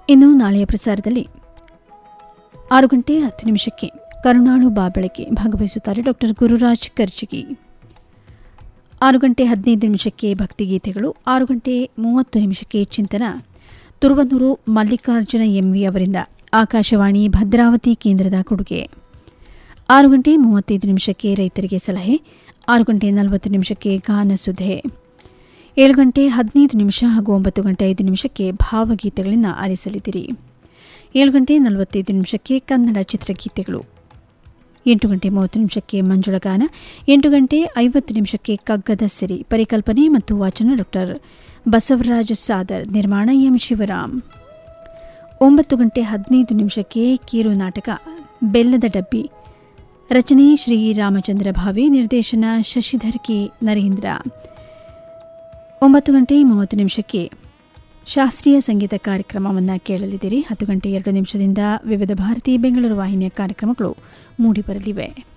ಇನ್ನು ನಾಳೆಯ ಪ್ರಸಾರದಲ್ಲಿ ಆರು ಗಂಟೆ ಹತ್ತು ನಿಮಿಷಕ್ಕೆ ಕರುಣಾಳು ಬಾಬಳಕೆ ಭಾಗವಹಿಸುತ್ತಾರೆ ಡಾಕ್ಟರ್ ಗುರುರಾಜ್ ಕರ್ಜಿಗಿ ಆರು ಗಂಟೆ ಹದಿನೈದು ನಿಮಿಷಕ್ಕೆ ಭಕ್ತಿಗೀತೆಗಳು ಆರು ಗಂಟೆ ಮೂವತ್ತು ನಿಮಿಷಕ್ಕೆ ಚಿಂತನ ತುರುವನೂರು ಮಲ್ಲಿಕಾರ್ಜುನ ಎಂವಿ ಅವರಿಂದ ಆಕಾಶವಾಣಿ ಭದ್ರಾವತಿ ಕೇಂದ್ರದ ಕೊಡುಗೆ ಆರು ಗಂಟೆ ಮೂವತ್ತೈದು ನಿಮಿಷಕ್ಕೆ ರೈತರಿಗೆ ಸಲಹೆ ಆರು ಗಂಟೆ ನಲವತ್ತು ನಿಮಿಷಕ್ಕೆ ಗಾನಸುಧೆ ಏಳು ಗಂಟೆ ಹದಿನೈದು ನಿಮಿಷ ಹಾಗೂ ಒಂಬತ್ತು ಗಂಟೆ ಐದು ನಿಮಿಷಕ್ಕೆ ಭಾವಗೀತೆಗಳನ್ನು ಆಲಿಸಲಿದ್ದೀರಿ ಏಳು ಗಂಟೆ ನಲವತ್ತೈದು ನಿಮಿಷಕ್ಕೆ ಕನ್ನಡ ಚಿತ್ರಗೀತೆಗಳು ಎಂಟು ಗಂಟೆ ಮೂವತ್ತು ನಿಮಿಷಕ್ಕೆ ಮಂಜುಳಗಾನ ಎಂಟು ಗಂಟೆ ಐವತ್ತು ನಿಮಿಷಕ್ಕೆ ಕಗ್ಗದ ಸಿರಿ ಪರಿಕಲ್ಪನೆ ಮತ್ತು ವಾಚನ ಡಾಕ್ಟರ್ ಬಸವರಾಜ ಸಾದರ್ ನಿರ್ಮಾಣ ಎಂ ಶಿವರಾಮ್ ಒಂಬತ್ತು ಗಂಟೆ ಹದಿನೈದು ನಿಮಿಷಕ್ಕೆ ಕಿರು ನಾಟಕ ಬೆಲ್ಲದ ಡಬ್ಬಿ ರಚನೆ ಶ್ರೀ ರಾಮಚಂದ್ರ ಭಾವೆ ನಿರ್ದೇಶನ ಶಶಿಧರ್ ಕೆ ನರೇಂದ್ರ ಒಂಬತ್ತು ಗಂಟೆ ಮೂವತ್ತು ನಿಮಿಷಕ್ಕೆ ಶಾಸ್ತ್ರೀಯ ಸಂಗೀತ ಕಾರ್ಯಕ್ರಮವನ್ನು ಕೇಳಲಿದ್ದೀರಿ ಹತ್ತು ಗಂಟೆ ಎರಡು ನಿಮಿಷದಿಂದ ವಿವಿಧ ಭಾರತಿ ಬೆಂಗಳೂರು ವಾಹಿನಿಯ ಕಾರ್ಯಕ್ರಮಗಳು ಮೂಡಿಬರಲಿವೆ